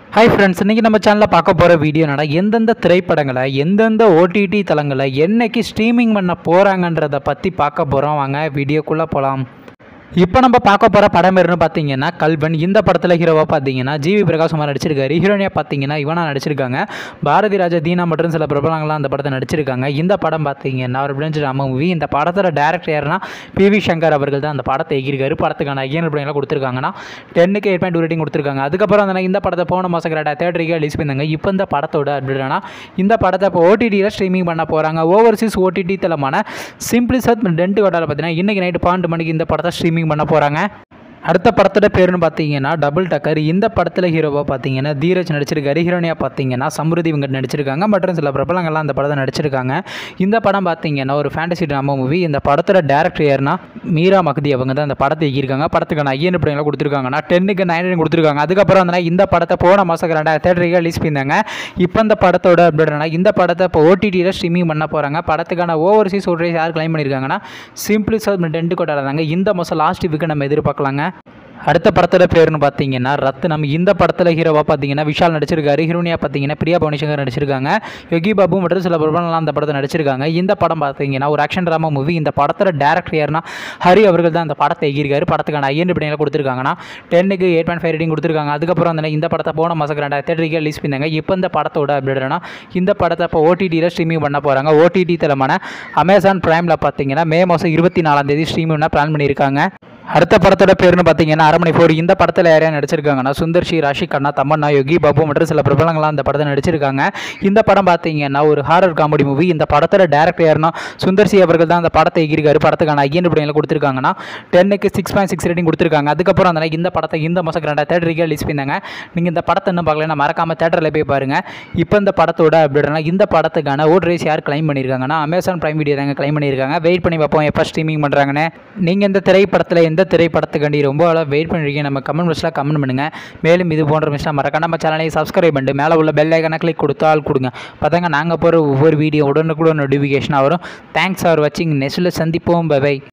hi friends இன்றைக்கி நம்ம சேனலில் பார்க்க போகிற வீடியோ என்னடா எந்தெந்த திரைப்படங்களை எந்தெந்த ஓடிடி தளங்களை என்னைக்கு ஸ்ட்ரீமிங் பண்ண போகிறாங்கன்றதை பற்றி பார்க்க போகிறோம் வாங்க வீடியோக்குள்ளே போகலாம் இப்போ நம்ம பார்க்க போகிற படம் பேருன்னு பார்த்தீங்கன்னா கல்வன் இந்த படத்தில் ஹீரோவாக பார்த்தீங்கன்னா ஜிவி பிரகாஷ்குமார் நடிச்சிருக்காரு ஹீரோனியாக பார்த்தீங்கன்னா இவனா நடிச்சிருக்காங்க பாரதி ராஜா தீனா மற்றும் சில பிரபலங்கள்லாம் அந்த படத்தை நடிச்சிருக்காங்க இந்த படம் பார்த்தீங்கன்னா ஒரு பிரிஞ்சு ராம மூவி இந்த படத்தோட டேரக்டர் யாருன்னா பி வி சங்கர் அவர்கள் தான் அந்த படத்தை எகிருக்காரு படத்துக்கான ஐயன் அப்படிங்கலாம் கொடுத்துருக்காங்கன்னா டென்னுக்கு எயிட் பாயிண்ட் டூ ரேட்டிங் கொடுத்துருக்காங்க அதுக்கப்புறம் அந்த இந்த படத்தை போன மாதம் கரெக்டாக தேட்டருக்கு ரிலீஸ் பண்ணியிருந்தாங்க இப்போ இந்த படத்தோட அப்படின்னா இந்த படத்தை இப்போ ஓடிடியில் ஸ்ட்ரீமிங் பண்ண போகிறாங்க ஓவர்சீஸ் ஓடிடி தளமான சிம்பிளி சத் டென்ட் கோட்டாவில் பார்த்தீங்கன்னா இன்றைக்கி நைட்டு பன்னெண்டு மணிக்கு இந்த படத்தை ஸ்ட்ரீமிங் பண்ண போகிறாங்க அடுத்த படத்தோட பேருன்னு பார்த்தீங்கன்னா டபுள் டக்கர் இந்த படத்தில் ஹீரோவாக பார்த்தீங்கன்னா தீரஜ் நடிச்சிருக்காரு ஹீரோனியாக பார்த்தீங்கன்னா சம்ருதி வெங்கட் நடிச்சிருக்காங்க மற்றும் சில பிரபலங்கள்லாம் அந்த படத்தை நடிச்சிருக்காங்க இந்த படம் பார்த்தீங்கன்னா ஒரு ஃபேண்டசி ட்ராமா மூவி இந்த படத்தோட டேரக்டர் யாருன்னா மீரா மகதி அவங்க தான் அந்த படத்தை இயக்கியிருக்காங்க படத்துக்கான ஐயன் அப்படிங்கலாம் கொடுத்துருக்காங்கன்னா டென்னுக்கு நைன் கொடுத்துருக்காங்க அதுக்கப்புறம் வந்து இந்த படத்தை போன மாதம் ரெண்டாயிரம் தேட்டருக்கு ரிலீஸ் பண்ணியிருந்தாங்க இப்போ இந்த படத்தோட அப்படின்னா இந்த படத்தை இப்போ ஓடிடியில் ஸ்ட்ரீமிங் பண்ண போகிறாங்க படத்துக்கான ஓவர்சீஸ் ஓடிஸ் யார் கிளைம் பண்ணியிருக்காங்கன்னா சிம்பிளி சவுத் டென்ட் கோட்டால தாங்க இந்த மாதம் லாஸ்ட் வீக்கு நம்ம எதிர்பார்க்கலாங்க அடுத்த படத்தோட பேருன்னு பார்த்தீங்கன்னா ரத்னம் இந்த படத்தில் ஹீரோவாக பார்த்தீங்கன்னா விஷால் நடிச்சிருக்காரு ஹீரோனியாக பார்த்தீங்கன்னா பிரியா பவனிசங்கர் நடிச்சிருக்காங்க யோகி பாபு மற்றும் சில பிரபலங்கள்லாம் அந்த படத்தை நடிச்சிருக்காங்க இந்த படம் பார்த்தீங்கன்னா ஒரு ஆக்ஷன் ட்ராமா மூவி இந்த படத்தோட டேரக்டர் யாருன்னா ஹரி அவர்கள் தான் அந்த படத்தை எகிருக்காரு படத்துக்கான ஐயன் பிடிங்களை கொடுத்துருக்காங்கன்னா டென்னுக்கு எயிட் பாயிண்ட் ஃபைவ் ரேட்டிங் கொடுத்துருக்காங்க அதுக்கப்புறம் வந்து இந்த படத்தை போன மாதம் ரெண்டாயிரத்தி தேட்டருக்கு ரிலீஸ் பண்ணாங்க இப்போ இந்த படத்தோட அப்படின்னா இந்த படத்தை இப்போ ஓடிடியில் ஸ்ட்ரீமிங் பண்ண போகிறாங்க ஓடிடி தளமான அமேசான் ப்ரைமில் பார்த்தீங்கன்னா மே மாதம் இருபத்தி நாலாம் தேதி ஸ்ட்ரீமிங் பண்ண பிளான் பண்ணியிருக்காங்க அடுத்த படத்தோட பேருன்னு பார்த்தீங்கன்னா அரமணி ஃபோர் இந்த படத்தில் யாரையா நடிச்சிருக்காங்கன்னா சுந்தர் சி ராஷி கண்ணா தமன்னா யோகி பாபு மற்றும் சில பிரபலங்கள்லாம் அந்த படத்தை நடிச்சிருக்காங்க இந்த படம் பார்த்தீங்கன்னா ஒரு ஹாரர் காமெடி மூவி இந்த படத்தோட டேரக்டர் யாருன்னா சுந்தர் சி அவர்கள் தான் அந்த படத்தை எகிருக்காரு படத்துக்கான ஐயன் இப்படிங்களை கொடுத்துருக்காங்கன்னா டென்னுக்கு சிக்ஸ் பாயிண்ட் சிக்ஸ் ரேட்டிங் கொடுத்துருக்காங்க அதுக்கப்புறம் அந்த இந்த படத்தை இந்த மாதம் ரெண்டாயிரம் தேட்டருக்கு ரிலீஸ் பண்ணாங்க நீங்கள் இந்த படத்தை இன்னும் பார்க்கலன்னா மறக்காமல் தேட்டரில் போய் பாருங்கள் இப்போ இந்த படத்தோட அப்படின்னா இந்த படத்துக்கான ஓட் ரேஸ் யார் கிளைம் பண்ணியிருக்காங்கன்னா அமேசான் பிரைம் வீடியோ தாங்க கிளைம் பண்ணியிருக்காங்க வெயிட் பண்ணி பார்ப்போம் எப்போ ஸ்ட்ரீமிங் பண்ணுறாங்கன்னு நீங்கள் இந்த திரைப்படத்தில் எந்த திரைப்படத்துக்காண்டி ரொம்ப அளவு வெயிட் பண்ணிருக்கீங்க நம்ம கமெண்ட் பாக்ஸில் கமெண்ட் பண்ணுங்கள் மேலும் இது போன்ற மிஸ்லாம் மறக்காம நம்ம சேனலை சப்ஸ்கிரைப் பண்ணிட்டு மேலே உள்ள பெல் ஐக்கனை கிளிக் கொடுத்தால் கொடுங்க பார்த்தாங்க நாங்கள் போகிற ஒவ்வொரு வீடியோ உடனுக்குடன் நோட்டிஃபிகேஷனாக வரும் தேங்க்ஸ் ஃபார் வாட்சிங் நெக்ஸ்ட்டில் சந்திப்போம் பை